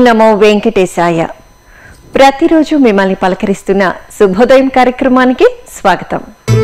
నమో వెంకటేశాయ ప్రతిరోజు మిమ్మల్ని పలకరిస్తున్న శుభోదయం కార్యక్రమానికి స్వాగతం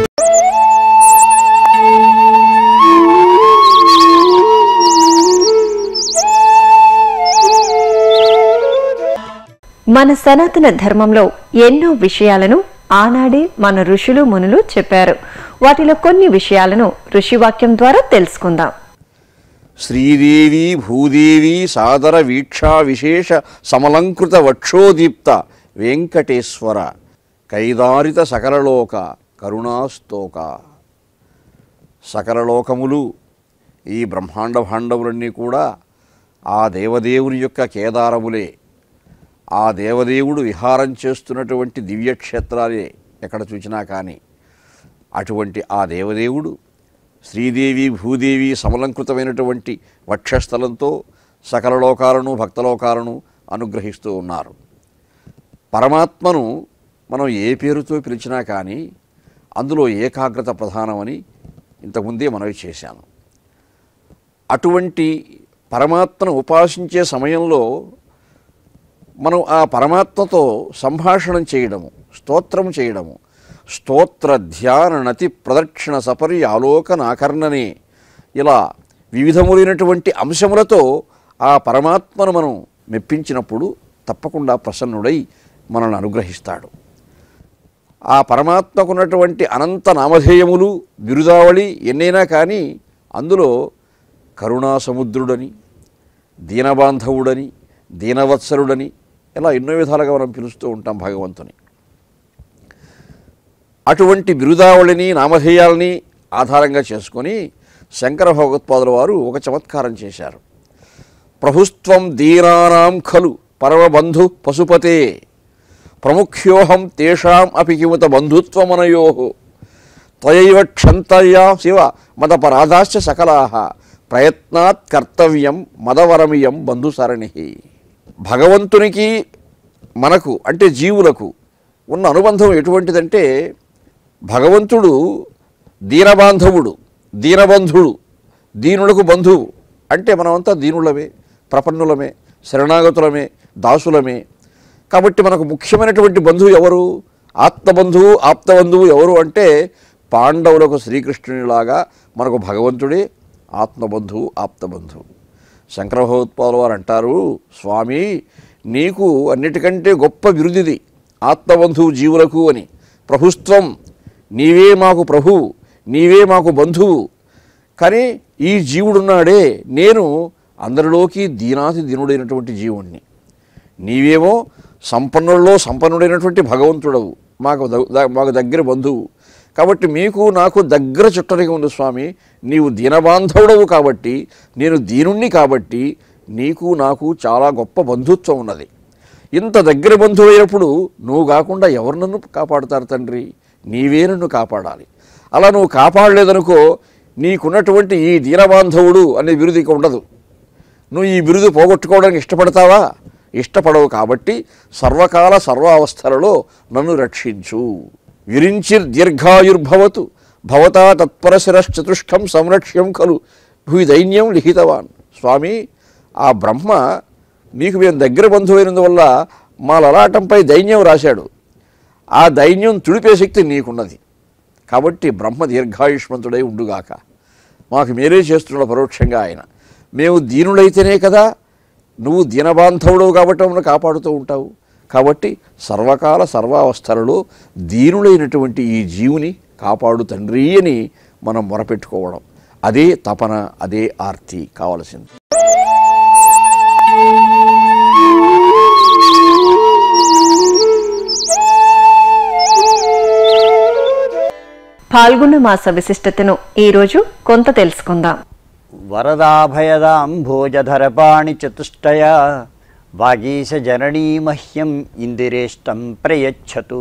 మన సనాతన ధర్మంలో ఎన్నో విషయాలను ఆనాడే మన ఋషులు మునులు చెప్పారు వాటిలో కొన్ని విషయాలను ఋషివాక్యం ద్వారా తెలుసుకుందాం శ్రీదేవి భూదేవి సాదర వీక్షా విశేష సమలంకృత వక్షోదీప్త వెంకటేశ్వర కైదారిత సకలలోక కరుణాస్తోక సకలలోకములు ఈ బ్రహ్మాండ భాండములన్నీ కూడా ఆ దేవదేవుని యొక్క కేదారములే ఆ దేవదేవుడు విహారం చేస్తున్నటువంటి దివ్యక్షేత్రాలే ఎక్కడ చూసినా కానీ అటువంటి ఆ దేవదేవుడు శ్రీదేవి భూదేవి సమలంకృతమైనటువంటి వక్షస్థలంతో సకల లోకాలను భక్తలోకాలను అనుగ్రహిస్తూ ఉన్నారు పరమాత్మను మనం ఏ పేరుతో పిలిచినా కానీ అందులో ఏకాగ్రత ప్రధానమని ఇంతకుముందే మనవి చేశాను అటువంటి పరమాత్మను ఉపాసించే సమయంలో మనం ఆ పరమాత్మతో సంభాషణం చేయడము స్తోత్రం చేయడము స్తోత్ర ధ్యాన నతి ప్రదక్షిణ సపరి ఆలోకనాకర్ణనే ఇలా వివిధములైనటువంటి అంశములతో ఆ పరమాత్మను మనం మెప్పించినప్పుడు తప్పకుండా ప్రసన్నుడై మనల్ని అనుగ్రహిస్తాడు ఆ పరమాత్మకున్నటువంటి అనంత నామధేయములు బిరుదావళి ఎన్నైనా కానీ అందులో కరుణాసముద్రుడని దీనబాంధవుడని దీనవత్సరుడని ఇలా ఎన్నో విధాలుగా మనం పిలుస్తూ ఉంటాం భగవంతుని అటువంటి బిరుదావళిని నామధేయాలని ఆధారంగా చేసుకొని శంకర భగవత్పాదుల వారు ఒక చమత్కారం చేశారు ప్రభుత్వం దీనానాం ఖలు పరమబంధు పశుపతే ప్రముఖ్యోహం తేషాం అపి కిముత బంధుత్వమనయో త్వయైవ క్షంతయా శివ మదపరాధాశ్చ సకలా ప్రయత్నాత్ కర్తవ్యం మదవరమియం బంధుసరణి భగవంతునికి మనకు అంటే జీవులకు ఉన్న అనుబంధం ఎటువంటిదంటే భగవంతుడు దీనబాంధవుడు దీనబంధుడు దీనులకు బంధువు అంటే మనమంతా దీనులమే ప్రపన్నులమే శరణాగతులమే దాసులమే కాబట్టి మనకు ముఖ్యమైనటువంటి బంధువు ఎవరు ఆత్మబంధువు ఆప్తబంధువు ఎవరు అంటే పాండవులకు శ్రీకృష్ణునిలాగా మనకు భగవంతుడే ఆత్మబంధువు ఆప్తబంధువు శంకర భగవత్పాదుల వారు అంటారు స్వామి నీకు అన్నిటికంటే గొప్ప బిరుదిది ఆత్మబంధువు జీవులకు అని ప్రభుత్వం నీవే మాకు ప్రభువు నీవే మాకు బంధువు కానీ ఈ జీవుడున్నాడే నేను అందరిలోకి దీనాతి దీనుడైనటువంటి జీవుణ్ణి నీవేమో సంపన్నుల్లో సంపన్నుడైనటువంటి భగవంతుడవు మాకు ద- ద- మాకు దగ్గర బంధువు కాబట్టి మీకు నాకు దగ్గర చుట్టరిగా ఉంది స్వామి నీవు దీనబాంధవుడవు కాబట్టి నేను దీనుణ్ణి కాబట్టి నీకు నాకు చాలా గొప్ప బంధుత్వం ఉన్నది ఇంత దగ్గర బంధువు అయినప్పుడు నువ్వు కాకుండా ఎవరు నన్ను కాపాడుతారు తండ్రి నీవే నన్ను కాపాడాలి అలా నువ్వు కాపాడలేదనుకో నీకున్నటువంటి ఈ దీనబాంధవుడు అనే బిరుదు ఇక ఉండదు నువ్వు ఈ బిరుదు పోగొట్టుకోవడానికి ఇష్టపడతావా ఇష్టపడవు కాబట్టి సర్వకాల సర్వావస్థలలో నన్ను రక్షించు విరించి దీర్ఘాయుర్భవతు భవతా తత్పరశిరశ్చతుష్టం సంరక్ష్యం ఖలు భూమి దైన్యం లిఖితవాన్ స్వామి ఆ బ్రహ్మ నీకు మేము దగ్గర బంధువైనందువల్ల మా లలాటంపై దైన్యం రాశాడు ఆ దైన్యం తుడిపే శక్తి నీకున్నది కాబట్టి బ్రహ్మ దీర్ఘాయుష్మంతుడై ఉండుగాక మాకు మేరే చేస్తున్నాడు పరోక్షంగా ఆయన మేము దీనులైతేనే కదా నువ్వు దీనబాంధవుడవు కాబట్టి మమ్మల్ని కాపాడుతూ ఉంటావు కాబట్టి సర్వకాల సర్వావస్థలలో దీనులైనటువంటి ఈ జీవుని కాపాడు తండ్రి అని మనం మొరపెట్టుకోవడం అదే తపన అదే ఆర్తి కావలసింది పాల్గొన్న మాస విశిష్టతను ఈరోజు కొంత తెలుసుకుందాం వరదాభయదాంభోజధరపాణి చతుష్టయ వాగీశ జననీ మహ్యం ఇందిరేష్టం ప్రయచ్చతు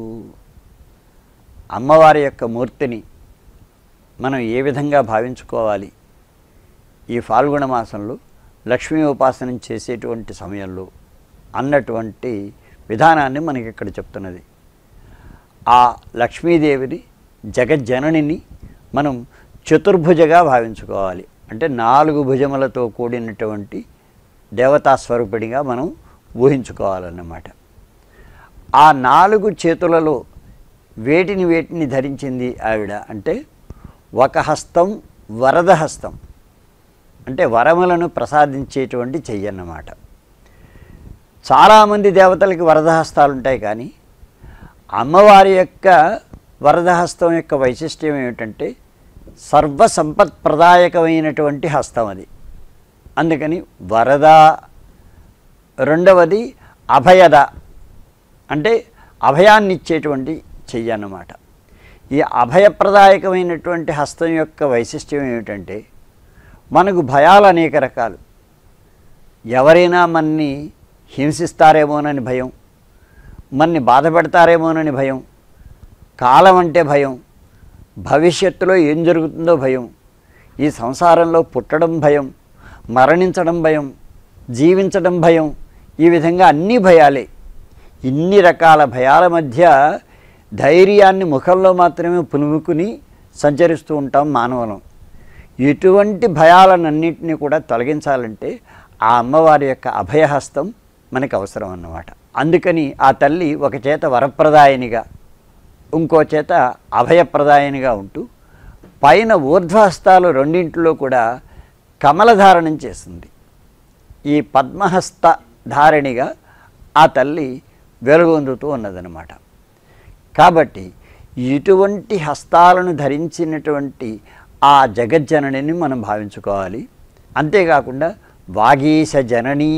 అమ్మవారి యొక్క మూర్తిని మనం ఏ విధంగా భావించుకోవాలి ఈ ఫాల్గుణ మాసంలో లక్ష్మీ ఉపాసనం చేసేటువంటి సమయంలో అన్నటువంటి విధానాన్ని మనకి ఇక్కడ చెప్తున్నది ఆ లక్ష్మీదేవిని జగజ్జననిని మనం చతుర్భుజగా భావించుకోవాలి అంటే నాలుగు భుజములతో కూడినటువంటి దేవతా స్వరూపిణిగా మనం ఊహించుకోవాలన్నమాట ఆ నాలుగు చేతులలో వేటిని వేటిని ధరించింది ఆవిడ అంటే ఒక హస్తం వరద హస్తం అంటే వరములను ప్రసాదించేటువంటి చెయ్యన్నమాట చాలామంది దేవతలకి వరదహస్తాలు ఉంటాయి కానీ అమ్మవారి యొక్క వరదహస్తం యొక్క వైశిష్ట్యం ఏమిటంటే సర్వ సంపత్ ప్రదాయకమైనటువంటి హస్తం అది అందుకని వరద రెండవది అభయద అంటే అభయాన్ని ఇచ్చేటువంటి చెయ్యి అన్నమాట ఈ అభయప్రదాయకమైనటువంటి హస్తం యొక్క వైశిష్ట్యం ఏమిటంటే మనకు భయాలు అనేక రకాలు ఎవరైనా మన్ని హింసిస్తారేమోనని భయం మన్ని బాధ పెడతారేమోనని భయం కాలం అంటే భయం భవిష్యత్తులో ఏం జరుగుతుందో భయం ఈ సంసారంలో పుట్టడం భయం మరణించడం భయం జీవించడం భయం ఈ విధంగా అన్ని భయాలే ఇన్ని రకాల భయాల మధ్య ధైర్యాన్ని ముఖంలో మాత్రమే పులుముకుని సంచరిస్తూ ఉంటాం మానవులం ఇటువంటి భయాలన్నింటినీ కూడా తొలగించాలంటే ఆ అమ్మవారి యొక్క అభయహస్తం మనకు అవసరం అన్నమాట అందుకని ఆ తల్లి ఒక చేత వరప్రదాయనిగా ఇంకో చేత అభయప్రదాయనిగా ఉంటూ పైన ఊర్ధ్వహస్తాలు రెండింటిలో కూడా కమలధారణం చేస్తుంది ఈ పద్మహస్త ధారణిగా ఆ తల్లి వెలుగొందుతూ ఉన్నదనమాట కాబట్టి ఇటువంటి హస్తాలను ధరించినటువంటి ఆ జగజ్జననిని మనం భావించుకోవాలి అంతేకాకుండా వాగీశ జననీ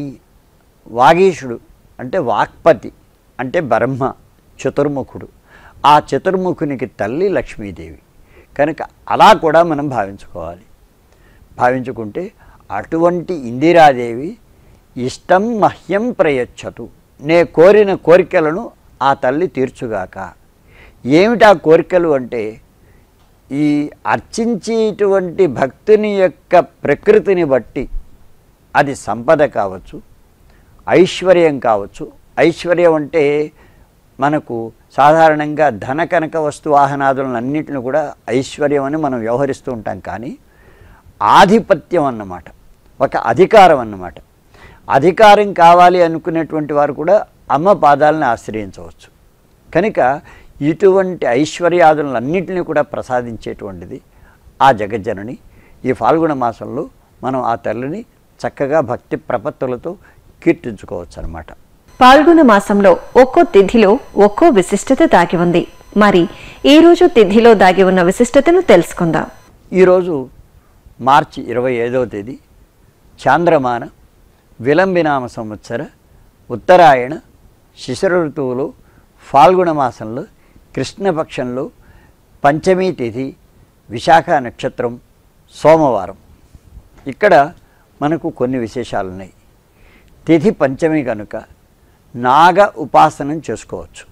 వాగీషుడు అంటే వాక్పతి అంటే బ్రహ్మ చతుర్ముఖుడు ఆ చతుర్ముఖునికి తల్లి లక్ష్మీదేవి కనుక అలా కూడా మనం భావించుకోవాలి భావించుకుంటే అటువంటి ఇందిరాదేవి ఇష్టం మహ్యం ప్రయచ్చతు నే కోరిన కోరికలను ఆ తల్లి తీర్చుగాక ఏమిటి ఆ కోరికలు అంటే ఈ అర్చించేటువంటి భక్తుని యొక్క ప్రకృతిని బట్టి అది సంపద కావచ్చు ఐశ్వర్యం కావచ్చు ఐశ్వర్యం అంటే మనకు సాధారణంగా ధన కనక వస్తు వాహనాదులను అన్నింటిని కూడా ఐశ్వర్యం అని మనం వ్యవహరిస్తూ ఉంటాం కానీ ఆధిపత్యం అన్నమాట ఒక అధికారం అన్నమాట అధికారం కావాలి అనుకునేటువంటి వారు కూడా అమ్మ పాదాలను ఆశ్రయించవచ్చు కనుక ఇటువంటి ఐశ్వర్యాదులన్నింటినీ కూడా ప్రసాదించేటువంటిది ఆ జగజ్జనని ఈ ఫాల్గుణ మాసంలో మనం ఆ తల్లిని చక్కగా భక్తి ప్రపత్తులతో కీర్తించుకోవచ్చు అనమాట పాల్గొన మాసంలో ఒక్కో తిథిలో ఒక్కో విశిష్టత దాగి ఉంది మరి ఈ రోజు తిథిలో దాగి ఉన్న విశిష్టతను తెలుసుకుందాం ఈరోజు మార్చి ఇరవై ఐదవ తేదీ చాంద్రమాన విలంబినామ సంవత్సర ఉత్తరాయణ శిశిర ఋతువులో ఫాల్గుణ మాసంలో కృష్ణపక్షంలో పంచమీ తిథి విశాఖ నక్షత్రం సోమవారం ఇక్కడ మనకు కొన్ని విశేషాలు ఉన్నాయి తిథి పంచమి కనుక నాగ ఉపాసనం చేసుకోవచ్చు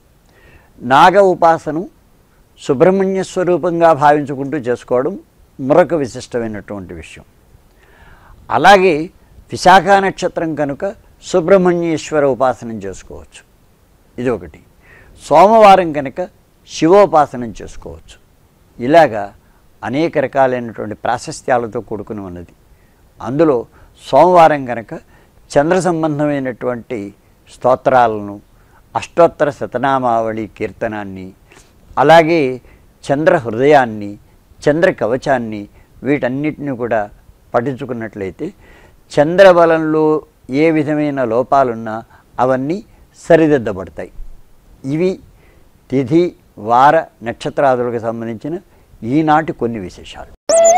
నాగ ఉపాసనం సుబ్రహ్మణ్య స్వరూపంగా భావించుకుంటూ చేసుకోవడం మరొక విశిష్టమైనటువంటి విషయం అలాగే విశాఖ నక్షత్రం కనుక సుబ్రహ్మణ్యేశ్వర ఉపాసనం చేసుకోవచ్చు ఇది ఒకటి సోమవారం కనుక శివోపాసనం చేసుకోవచ్చు ఇలాగా అనేక రకాలైనటువంటి ప్రాశస్త్యాలతో కూడుకుని ఉన్నది అందులో సోమవారం కనుక చంద్ర సంబంధమైనటువంటి స్తోత్రాలను అష్టోత్తర శతనామావళి కీర్తనాన్ని అలాగే చంద్ర హృదయాన్ని చంద్ర కవచాన్ని వీటన్నిటిని కూడా పఠించుకున్నట్లయితే చంద్రబలంలో ఏ విధమైన లోపాలున్నా అవన్నీ సరిదిద్దబడతాయి ఇవి తిథి వార నక్షత్రాదులకు సంబంధించిన ఈనాటి కొన్ని విశేషాలు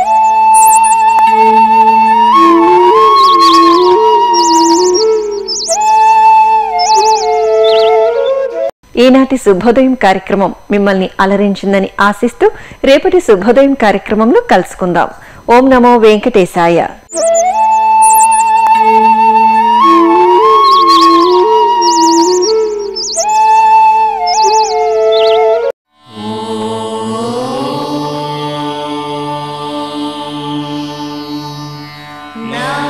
ఈనాటి శుభోదయం కార్యక్రమం మిమ్మల్ని అలరించిందని ఆశిస్తూ రేపటి శుభోదయం కార్యక్రమంలో కలుసుకుందాం ఓం నమో వెంకటేశాయ నా